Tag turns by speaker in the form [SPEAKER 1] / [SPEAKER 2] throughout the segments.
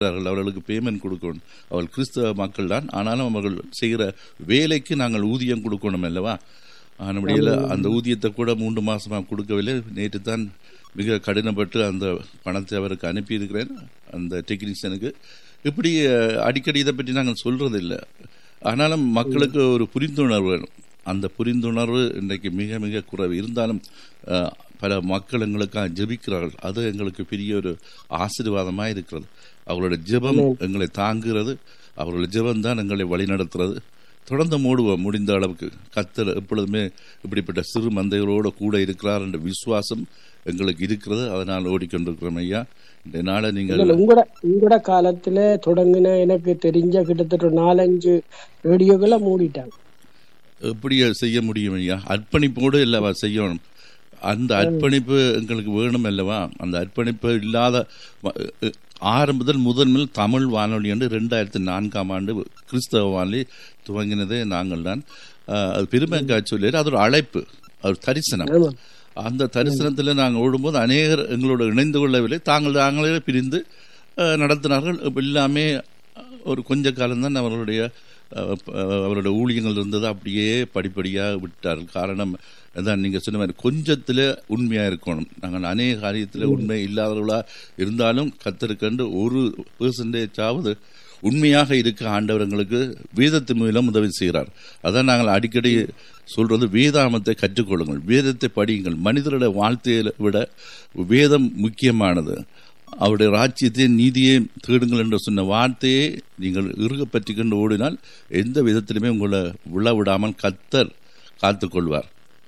[SPEAKER 1] இருக்கிறார்கள் அவர்களுக்கு பேமெண்ட் கொடுக்கணும் அவர்கள் கிறிஸ்தவ மக்கள் தான் ஆனாலும் அவர்கள் செய்கிற வேலைக்கு நாங்கள் ஊதியம் கொடுக்கணும் அல்லவா நம்முடைய அந்த ஊதியத்தை கூட மூன்று மாசமா கொடுக்கவில்லை நேற்று தான் மிக கடினப்பட்டு அந்த பணத்தை அவருக்கு அனுப்பியிருக்கிறேன் அந்த டெக்னீஷியனுக்கு இப்படி அஹ், அடிக்கடி இதை பற்றி நாங்கள் சொல்றது இல்லை ஆனாலும் மக்களுக்கு ஒரு புரிந்துணர்வு வேணும் அந்த புரிந்துணர்வு இன்றைக்கு மிக மிக குறைவு இருந்தாலும் அஹ், பல மக்கள் எங்களுக்காக ஜெபிக்கிறார்கள் அது எங்களுக்கு பெரிய ஒரு ஆசீர்வாதமாக இருக்கிறது அவங்களோட ஜெபம் எங்களை தாங்குகிறது அவர்களோட ஜெபம் தான் எங்களை வழிநடத்துறது தொடர்ந்து மூடுவோம் முடிந்த அளவுக்கு கத்தர் எப்பொழுதுமே இப்படிப்பட்ட சிறு மந்தைகளோடு கூட இருக்கிறார் என்ற விசுவாசம் எங்களுக்கு இருக்கிறது அதனால் ஓடிக்கொண்டிருக்கிறோம் ஐயா இந்த நாளை நீங்கள்
[SPEAKER 2] இல்ல, உங்களோட உங்களோட காலத்துல தொடங்கின எனக்கு தெரிஞ்ச கிட்டத்தட்ட ஒரு நாலஞ்சு ரேடியோக்களை மூடிட்டாங்க
[SPEAKER 1] எப்படி செய்ய முடியும் ஐயா அர்ப்பணிப்போடு இல்லவா செய்யணும் அந்த அர்ப்பணிப்பு எங்களுக்கு வேணும் அல்லவா அந்த அர்ப்பணிப்பு இல்லாத வ- அஹ் ஆரம்பத்தில் முதன்மையில் தமிழ் வானொலி என்று ரெண்டாயிரத்தி நான்காம் ஆண்டு கிறிஸ்தவ வானொலி துவங்கினதே நாங்கள் தான் அஹ் அது பெருமைக்கா சொல்லி அது ஒரு அழைப்பு ஒரு தரிசனம்
[SPEAKER 2] ஆமா.
[SPEAKER 1] அந்த தரிசனத்தில் நாங்கள் ஓடும்போது அநேகர் எங்களோட இணைந்து கொள்ளவில்லை தாங்கள் தாங்களே பிரிந்து அஹ், நடத்தினார்கள் இப்ப எல்லாமே அஹ், ஒரு கொஞ்ச காலம்தான் அவர்களுடைய அஹ், ப- அவருடைய ஊழியங்கள் இருந்தது அப்படியே படிப்படியாக விட்டார்கள் காரணம் அதான் நீங்கள் சொன்ன மாதிரி கொஞ்சத்தில் உண்மையாக இருக்கணும் நாங்கள் அநேக காரியத்தில் உண்மை இல்லாதவர்களாக இருந்தாலும் கத்தருக்கண்டு ஒரு பெர்சன்டேஜாவது உண்மையாக இருக்க ஆண்டவர் எங்களுக்கு வேதத்தின் மூலம் உதவி செய்கிறார் அதான் நாங்கள் அடிக்கடி சொல்றது வேதாமத்தை கற்றுக்கொள்ளுங்கள் வேதத்தை படியுங்கள் மனிதருடைய வாழ்த்தையை விட வேதம் முக்கியமானது அவருடைய ராஜ்யத்தையும் நீதியை தேடுங்கள் என்று சொன்ன வார்த்தையை நீங்கள் இறுக பற்றி கொண்டு ஓடினால் எந்த விதத்திலுமே உங்களை விழ விடாமல் கத்தர் காத்துக்கொள்வார்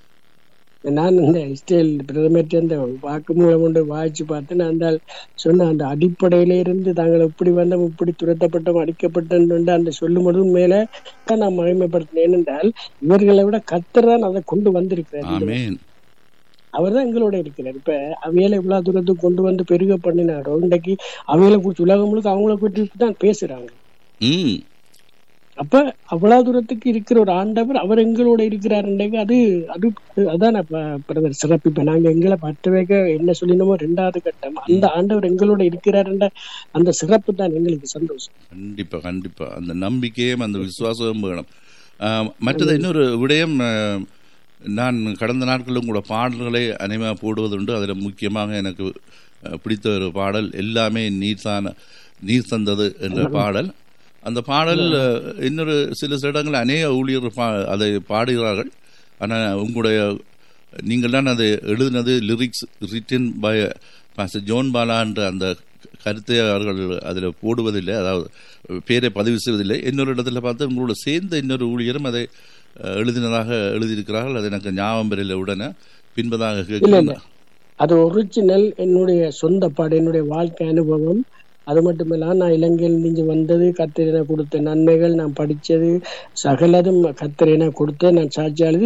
[SPEAKER 2] நான் இந்த இஸ்ரேல் பிரதமர் அந்த வாக்குமூலம் கொண்டு வாய்ச்சி பார்த்து நான் அந்த சொன்ன அந்த அடிப்படையில இருந்து தாங்கள் இப்படி வந்தோம் இப்படி துரத்தப்பட்டோம் அடிக்கப்பட்டோம் அந்த சொல்லும் பொழுது மேல நான் மகிமைப்படுத்தினேன் ஏனென்றால் இவர்களை விட கத்தர் தான் அதை கொண்டு வந்திருக்கிறார்
[SPEAKER 1] ஆமேன்
[SPEAKER 2] அவர் தான் எங்களோட இருக்கிறார் இப்ப அவையில இவ்வளவு தூரத்துக்கு கொண்டு வந்து பெருக பண்ணினாரோ இன்றைக்கு அவையில குறிச்சு உலகம் முழுக்க அவங்கள குறித்து தான் பேசுறாங்க
[SPEAKER 1] ம்
[SPEAKER 2] அப்ப அவ்வளவு தூரத்துக்கு இருக்கிற ஒரு ஆண்டவர் அவர் எங்களோட இருக்கிறாருன்றங்க அது அது அதான் நான் ப- பிரதர் சிறப்பு இப்ப நாங்க எங்களை பற்ற வைக்க என்ன சொல்லினோமோ ரெண்டாவது கட்டம் அந்த ஆண்டவர் எங்களோட இருக்கிறாருன்ற அந்த சிறப்பு தான் எங்களுக்கு சந்தோஷம்
[SPEAKER 1] கண்டிப்பா கண்டிப்பா அந்த நம்பிக்கையும் அந்த விசுவாசமும் வேணும் ஆஹ், மற்றது இன்னொரு விடயம் ஆஹ், நான் கடந்த நாட்களில் கூட பாடல்களை அனைவா போடுவதுண்டு அதில் முக்கியமாக எனக்கு ஆஹ், பிடித்த ஒரு பாடல் எல்லாமே நீர் தான நீர் தந்தது என்ற பாடல் அந்த பாடல் ஆஹ், இன்னொரு சில இடங்கள் அநேக ஊழியர் பா அதை பாடுகிறார்கள் ஆனால் உங்களுடைய நீங்கள் தான் அதை எழுதினது lyrics written by pastor John Bala என்ற அந்த கருத்தை அவர்கள் அதில் போடுவதில்லை அதாவது பேரை பதிவு செய்வதில்லை இன்னொரு இடத்துல பார்த்து உங்களோட சேர்ந்த இன்னொரு ஊழியரும் அதை அஹ், எழுதினதாக எழுதியிருக்கிறார்கள் அது எனக்கு ஞாபகம் பெறல உடனே பின்பதாக
[SPEAKER 2] இல்ல இல்ல
[SPEAKER 1] கேட்கிறேன்
[SPEAKER 2] அது ஒரிஜினல் என்னுடைய சொந்த பாடு என்னுடைய வாழ்க்கை அனுபவம் அது மட்டும் இல்லாம நான் இலங்கையில் இருந்து வந்தது கத்திரனை கொடுத்த நன்மைகள் நான் படிச்சது சகலதும் கத்திரனை கொடுத்த நான் சாட்சியாளது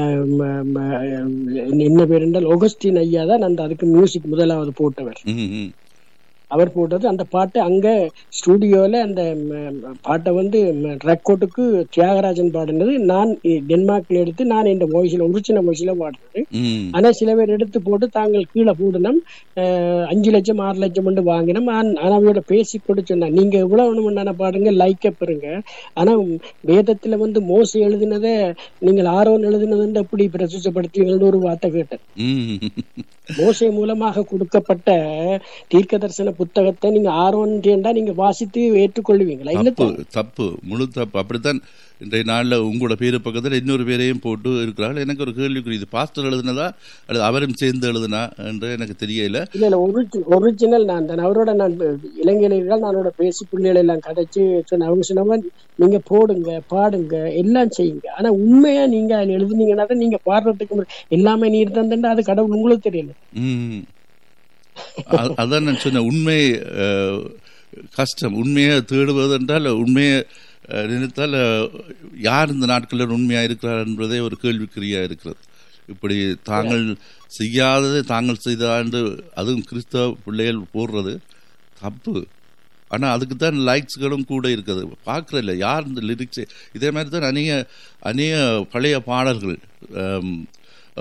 [SPEAKER 2] என்ன பேர் என்றால் ஒகஸ்டின் ஐயா தான் அந்த அதுக்கு மியூசிக் முதலாவது போட்டவர்
[SPEAKER 1] ம், ம்.
[SPEAKER 2] அவர் போட்டது அந்த பாட்டை அங்க ஸ்டுடியோல அந்த ம், பாட்டை வந்து ரெக்கார்டுக்கு தியாகராஜன் பாடினது நான் டென்மார்க்ல எடுத்து நான் இந்த வாய்ஸ்ல ஒரிஜினல் வாய்ஸ்ல பாடுறது
[SPEAKER 1] ம்.
[SPEAKER 2] ஆனா சில பேர் எடுத்து போட்டு தாங்கள் கீழே போடணும் அஹ் அஞ்சு லட்சம் ஆறு லட்சம் கொண்டு வாங்கினோம் ஆனா அவையோட பேசி கூட சொன்னாங்க நீங்க எவ்வளவு வேணும்னா பாருங்க லைக்க பெறுங்க ஆனா வேதத்துல வந்து மோச எழுதினதை நீங்கள் ஆரோன் எழுதினதுன்னு எப்படி பிரசுத்தப்படுத்துவீங்கன்னு ஒரு வார்த்தை கேட்டேன்
[SPEAKER 1] ம்.
[SPEAKER 2] மோசை மூலமாக கொடுக்கப்பட்ட தீர்க்க தரிசன புத்தகத்தை நீங்க ஆர்வம் நீங்க வாசித்து ஏற்றுக்கொள்வீங்களா இல்ல
[SPEAKER 1] தப்பு தப்பு முழு தப்பு அப்படித்தான் இன்றைய நாளில் உங்களோட பேரு பக்கத்தில் இன்னொரு பேரையும் போட்டு இருக்கிறார்கள் எனக்கு ஒரு கேள்விக்குறி இது பாஸ்டர் எழுதினதா அல்லது அவரும் சேர்ந்து எழுதினா என்று எனக்கு தெரியல
[SPEAKER 2] இல்ல இல்ல ஒரிஜினல் நான் தான் அவரோட நான் இளைஞர்கள் நானோட பேசி பிள்ளைகளை எல்லாம் கதைச்சு சொன்ன அவங்க சொன்னவங்க நீங்க போடுங்க பாடுங்க எல்லாம் செய்யுங்க ஆனா உண்மையா நீங்க அதுல எழுதுனீங்கன்னா தான் நீங்க பாடுறதுக்கு முன்ன- எல்லாமே நீர் தந்தா அது கடவுள் உங்களுக்கு தெரியல
[SPEAKER 1] ம். அ- அதான் நான் சொன்னேன் உண்மை அஹ், கஷ்டம் உண்மையை தேடுவது என்றால் உண்மையை அஹ், நினைத்தால் அஹ், யார் இந்த நாட்களில் உண்மையாக இருக்கிறார் என்பதே ஒரு கேள்விக்குறியாக இருக்கிறது இப்படி தாங்கள் செய்யாததை தாங்கள் செய்தாண்டு அதுவும் கிறிஸ்தவ பிள்ளைகள் போடுறது தப்பு ஆனால் அதுக்கு தான் லைக்ஸ்களும் கூட இருக்குது பார்க்குறதில்ல யார் இந்த லிரிக்ஸை இதே மாதிரி தான் அநேக அநேக பழைய பாடல்கள் ஆம்,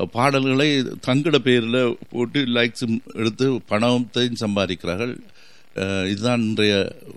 [SPEAKER 1] பாடல்களை தங்கட பேரில் போட்டு லைக்ஸ் எடுத்து பணத்தையும் சம்பாதிக்கிறார்கள் அஹ், இதுதான் இன்றைய